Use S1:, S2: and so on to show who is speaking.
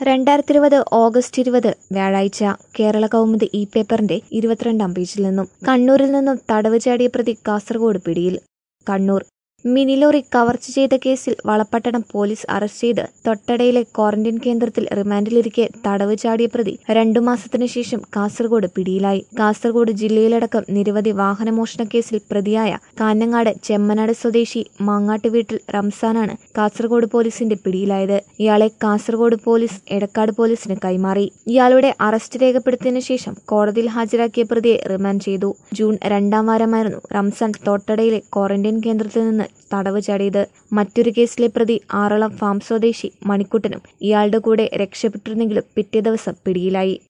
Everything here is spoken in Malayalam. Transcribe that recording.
S1: രണ്ടായിരത്തി ഇരുപത് ഓഗസ്റ്റ് ഇരുപത് വ്യാഴാഴ്ച കേരള കൗമുദി ഇ പേപ്പറിന്റെ ഇരുപത്തിരണ്ടാം പേജിൽ നിന്നും കണ്ണൂരിൽ നിന്നും തടവ് ചാടിയ പ്രതി കാസർഗോഡ് പിടിയിൽ കണ്ണൂർ മിനി ലോറി കവർച്ച ചെയ്ത കേസിൽ വളപട്ടണം പോലീസ് അറസ്റ്റ് ചെയ്ത് തൊട്ടടയിലെ ക്വാറന്റൈൻ കേന്ദ്രത്തിൽ റിമാൻഡിലിരിക്കെ തടവ് ചാടിയ പ്രതി രണ്ടു മാസത്തിനു ശേഷം കാസർഗോഡ് പിടിയിലായി കാസർഗോഡ് ജില്ലയിലടക്കം നിരവധി വാഹനമോഷണ കേസിൽ പ്രതിയായ കാഞ്ഞങ്ങാട് ചെമ്മനാട് സ്വദേശി മാങ്ങാട്ട് വീട്ടിൽ റംസാനാണ് കാസർഗോഡ് പോലീസിന്റെ പിടിയിലായത് ഇയാളെ കാസർഗോഡ് പോലീസ് എടക്കാട് പോലീസിന് കൈമാറി ഇയാളുടെ അറസ്റ്റ് രേഖപ്പെടുത്തിയതിനു ശേഷം കോടതിയിൽ ഹാജരാക്കിയ പ്രതിയെ റിമാൻഡ് ചെയ്തു ജൂൺ രണ്ടാം വാരമായിരുന്നു റംസാൻ തോട്ടടയിലെ ക്വാറന്റൈൻ കേന്ദ്രത്തിൽ നിന്ന് തടവ് ചാടിയത് മറ്റൊരു കേസിലെ പ്രതി ആറളം ഫാം സ്വദേശി മണിക്കുട്ടനും ഇയാളുടെ കൂടെ രക്ഷപ്പെട്ടിരുന്നെങ്കിലും പിറ്റേ ദിവസം പിടിയിലായി